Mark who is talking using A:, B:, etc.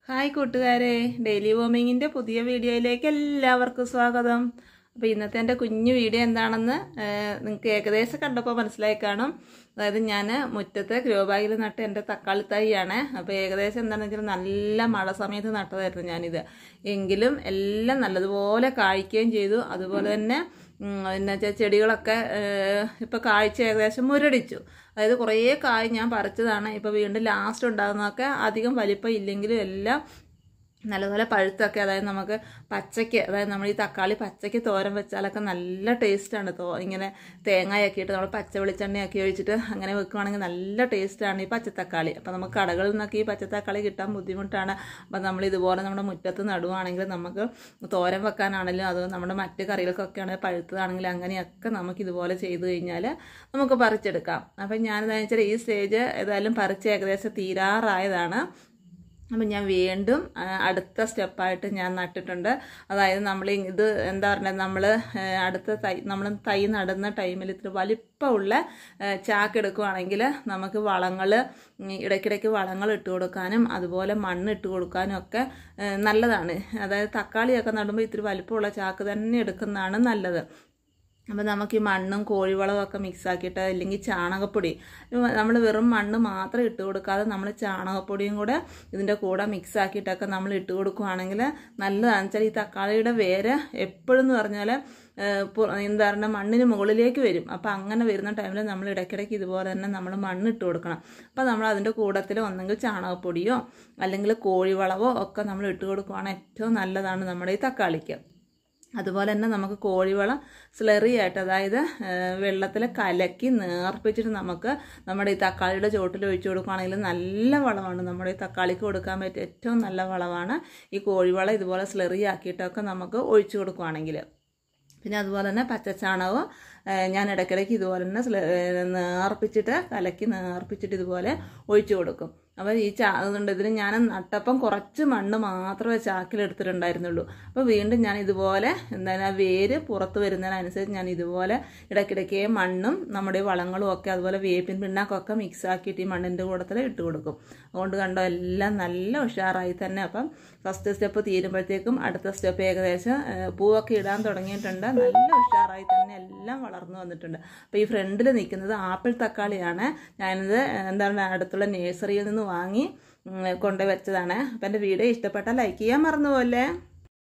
A: hi കൂട്ടുകാരെ daily വോമിങ്ങിൻ്റെ പുതിയ വീഡിയോയിലേക്ക് എല്ലാവർക്കും സ്വാഗതം അപ്പോൾ ഇന്നത്തെ എൻ്റെ കുഞ്ഞു വീഡിയോ എന്താണെന്ന് നിങ്ങൾക്ക് ഏകദേശം കണ്ടപ്പോൾ മനസ്സിലായി കാണും അതായത് ഞാൻ മുറ്റത്ത് ഗ്രോ ബാഗിൽ നട്ട് എൻ്റെ തക്കാളി തൈയാണ് അപ്പോൾ ഏകദേശം എന്താണെന്ന് വെച്ചാൽ നല്ല മഴ സമയത്ത് നട്ടതായിരുന്നു ഞാനിത് എങ്കിലും എല്ലാം നല്ലതുപോലെ കായ്ക്കുകയും ചെയ്തു അതുപോലെ തന്നെ പിന്നെ വെച്ചാൽ ചെടികളൊക്കെ ഇപ്പോൾ കായ്ച്ച് ഏകദേശം മുരടിച്ചു അതായത് കുറേ കായ് ഞാൻ പറിച്ചതാണ് ഇപ്പോൾ വീണ്ടും ലാസ്റ്റ് ഉണ്ടാകുന്നതൊക്കെ അധികം വലിപ്പം ഇല്ലെങ്കിലും എല്ലാം നല്ലപോലെ പഴുത്തൊക്കെ അതായത് നമുക്ക് പച്ചയ്ക്ക് അതായത് നമ്മൾ ഈ തക്കാളി പച്ചയ്ക്ക് തോരൻ വെച്ചാലൊക്കെ നല്ല ടേസ്റ്റാണ് തോ ഇങ്ങനെ തേങ്ങയൊക്കെ ഇട്ട് നമ്മൾ പച്ച വെളിച്ചെണ്ണയൊക്കെ ഒഴിച്ചിട്ട് അങ്ങനെ വെക്കുവാണെങ്കിൽ നല്ല ടേസ്റ്റാണ് ഈ പച്ചത്തക്കാളി അപ്പോൾ നമുക്ക് കടകളിൽ നിന്നൊക്കെ ഈ പച്ചത്തക്കാളി കിട്ടാൻ ബുദ്ധിമുട്ടാണ് അപ്പോൾ നമ്മൾ ഇതുപോലെ നമ്മുടെ മുറ്റത്ത് നടുവാണെങ്കിൽ നമുക്ക് തോരൻ വെക്കാനാണെങ്കിലും അത് നമ്മുടെ മറ്റ് കറികൾക്കൊക്കെ ആണെങ്കിൽ പഴുത്തതാണെങ്കിലും അങ്ങനെയൊക്കെ നമുക്ക് ഇതുപോലെ ചെയ്ത് കഴിഞ്ഞാൽ നമുക്ക് പറിച്ചെടുക്കാം അപ്പം ഞാനെന്താണെന്ന് വെച്ചാൽ ഈ സ്റ്റേജ് ഏതായാലും പറിച്ച് ഏകദേശം തീരാറായതാണ് അപ്പം ഞാൻ വീണ്ടും അടുത്ത സ്റ്റെപ്പായിട്ട് ഞാൻ നട്ടിട്ടുണ്ട് അതായത് നമ്മൾ ഇത് എന്താ പറയുക നമ്മൾ അടുത്ത തൈ നമ്മൾ തൈ നടുന്ന ടൈമിൽ ഇത്തിരി വലിപ്പമുള്ള ചാക്ക് എടുക്കുവാണെങ്കിൽ നമുക്ക് വളങ്ങൾ ഇടയ്ക്കിടയ്ക്ക് വളങ്ങൾ ഇട്ട് കൊടുക്കാനും അതുപോലെ മണ്ണ് ഇട്ട് കൊടുക്കാനും ഒക്കെ നല്ലതാണ് അതായത് തക്കാളിയൊക്കെ നടുമ്പോൾ ഇത്തിരി വലിപ്പമുള്ള ചാക്ക് തന്നെ എടുക്കുന്നതാണ് നല്ലത് അപ്പോൾ നമുക്ക് ഈ മണ്ണും കോഴിവളവും ഒക്കെ മിക്സ് ആക്കിയിട്ട് അല്ലെങ്കിൽ ചാണകപ്പൊടി നമ്മൾ വെറും മണ്ണ് മാത്രം ഇട്ട് കൊടുക്കാതെ നമ്മൾ ചാണകപ്പൊടിയും കൂടെ ഇതിൻ്റെ കൂടെ മിക്സ് ആക്കിയിട്ടൊക്കെ നമ്മൾ ഇട്ട് കൊടുക്കുകയാണെങ്കിൽ നല്ലതാണെന്ന് വെച്ചാൽ ഈ തക്കാളിയുടെ വേര് എപ്പോഴും എന്ന് പറഞ്ഞാൽ എന്താ പറയുക മണ്ണിന് മുകളിലേക്ക് വരും അപ്പോൾ അങ്ങനെ വരുന്ന ടൈമിൽ നമ്മൾ ഇടയ്ക്കിടയ്ക്ക് ഇതുപോലെ തന്നെ നമ്മൾ മണ്ണ് ഇട്ട് കൊടുക്കണം അപ്പോൾ നമ്മൾ അതിൻ്റെ കൂടത്തിൽ ഒന്നെങ്കിൽ ചാണകപ്പൊടിയോ അല്ലെങ്കിൽ കോഴിവളവോ ഒക്കെ നമ്മൾ ഇട്ട് കൊടുക്കുകയാണെങ്കിൽ ഏറ്റവും നല്ലതാണ് നമ്മുടെ ഈ തക്കാളിക്ക് അതുപോലെ തന്നെ നമുക്ക് കോഴിവളം സ്ലറി ആയിട്ട് അതായത് വെള്ളത്തിൽ കലക്കി നേർപ്പിച്ചിട്ട് നമുക്ക് നമ്മുടെ ഈ തക്കാളിയുടെ ചോട്ടിൽ ഒഴിച്ചു കൊടുക്കുകയാണെങ്കിൽ നല്ല വളമാണ് നമ്മുടെ ഈ തക്കാളിക്ക് കൊടുക്കാൻ പറ്റിയ ഏറ്റവും നല്ല വളമാണ് ഈ കോഴിവളം ഇതുപോലെ സ്ലറി ആക്കിയിട്ടൊക്കെ നമുക്ക് ഒഴിച്ചു കൊടുക്കുകയാണെങ്കിൽ പിന്നെ അതുപോലെ തന്നെ പച്ചച്ചാണകവും ഞാൻ ഇടയ്ക്കിടയ്ക്ക് ഇതുപോലെ തന്നെ നേർപ്പിച്ചിട്ട് കലക്കി നേർപ്പിച്ചിട്ട് ഇതുപോലെ ഒഴിച്ചു കൊടുക്കും അപ്പോൾ ഈ ചാ അതുകൊണ്ട് ഇതിന് ഞാൻ നട്ടപ്പം കുറച്ച് മണ്ണ് മാത്രമേ ചാക്കിലെടുത്തിട്ടുണ്ടായിരുന്നുള്ളൂ അപ്പോൾ വീണ്ടും ഞാൻ ഇതുപോലെ എന്താണ് വേര് പുറത്ത് വരുന്നതിനനുസരിച്ച് ഞാൻ ഇതുപോലെ ഇടയ്ക്കിടയ്ക്ക് മണ്ണും നമ്മുടെ വളങ്ങളും ഒക്കെ അതുപോലെ വേപ്പിൻ പിണ്ണാക്കൊക്കെ മിക്സ് ആക്കിയിട്ട് ഈ മണ്ണിൻ്റെ കൂടത്തിൽ ഇട്ട് കൊടുക്കും അതുകൊണ്ട് കണ്ടോ എല്ലാം നല്ല ഉഷാറായി തന്നെ അപ്പം ഫസ്റ്റ് സ്റ്റെപ്പ് തീരുമ്പോഴത്തേക്കും അടുത്ത സ്റ്റെപ്പ് ഏകദേശം പൂവൊക്കെ ഇടാൻ തുടങ്ങിയിട്ടുണ്ട് നല്ല ഉഷാറായി തന്നെ എല്ലാം വളർന്നു വന്നിട്ടുണ്ട് അപ്പോൾ ഈ ഫ്രണ്ടിൽ നിൽക്കുന്നത് ആപ്പിൾ തക്കാളിയാണ് ഞാനിത് എന്താണ് അടുത്തുള്ള നേഴ്സറിയിൽ നിന്ന് വാങ്ങി കൊണ്ടുവച്ചതാണ് അപ്പം എൻ്റെ വീഡിയോ ഇഷ്ടപ്പെട്ടാൽ ലൈക്ക് ചെയ്യാൻ മറന്നുപോലെ